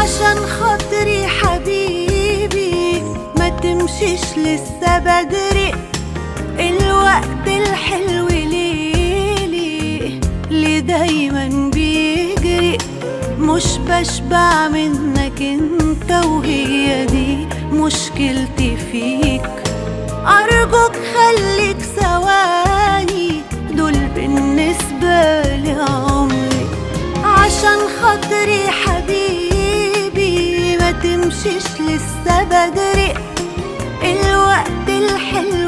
عشان خاطري حبيبي ما تمشيش لسه بدري الوقت الحلو ليلي اللي دايما بيجري مش بشبع منك انت وهي دي مشكلتي فيك أرجوك خليك ثواني دول بالنسبة لي عمري عشان خاطري حبيبي ما تمشيش لسه بدري الوقت الحلو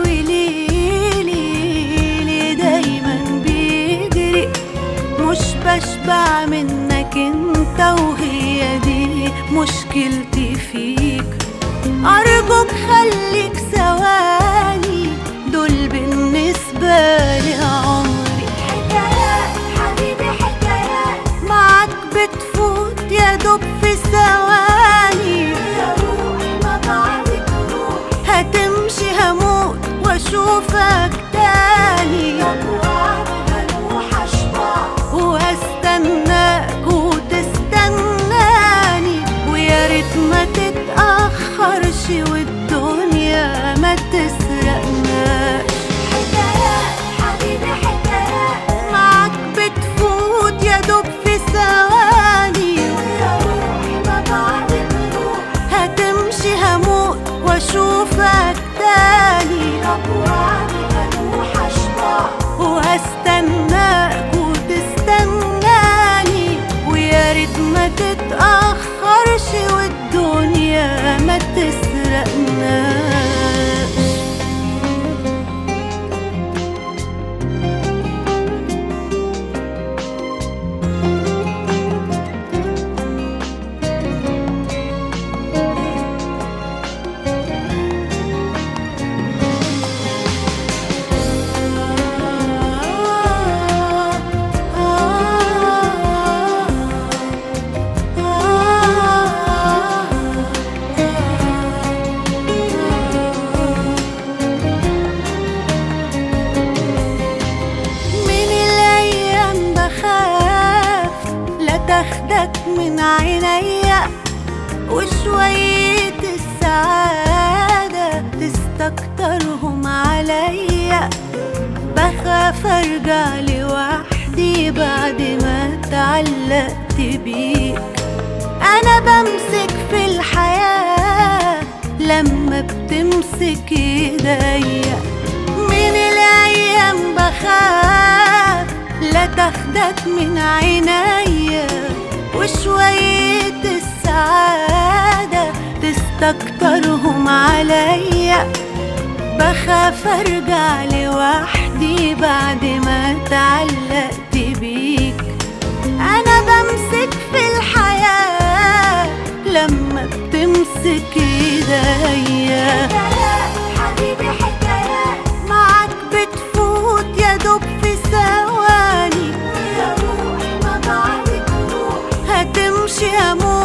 ليلي لي دايما بيجري مش بشبع منك انت وهي دي مشكلتي فيك أرجوك خليك ثواني دول بالنسبة لي عمري حكايات حبيبي حكايات معاك بتفوت يا دوب في ثواني يا روحي ما بعدك روح هتمشي هموت واشوفك تاني طب وعد هروح اشبع وهستناك وتستناني ويا ريت ما تتأخرش والدنيا ما تسرقناش حكايات حبيبي حكايات معاك بتفوت يا دوب في ثواني يا روحي ما بعدك روح هتمشي هموت واشوفك تاني طب وعد هروح اشبع وهستناك وتستناني ويا ريت ما تتأخرش والدنيا ما تسرقناش من الأيام بخاف لا تاخدك من عينيا وشوية السعادة تستكترهم عليا بخاف ارجع لوحدي بعد ما اتعلقت بيك انا بمسك في الحياة لما بتمسك ايديا من الايام بخاف لا تاخدك من عينيا وشوية السعادة تستكترهم عليا بخاف ارجع لوحدي بعد ما اتعلقت بيك انا بمسك في الحياة لما بتمسك ايديا حكايات حبيبي حكايات معاك بتفوت يا دوب في ثواني يا روحي ما بعدك روح هتمشي هموت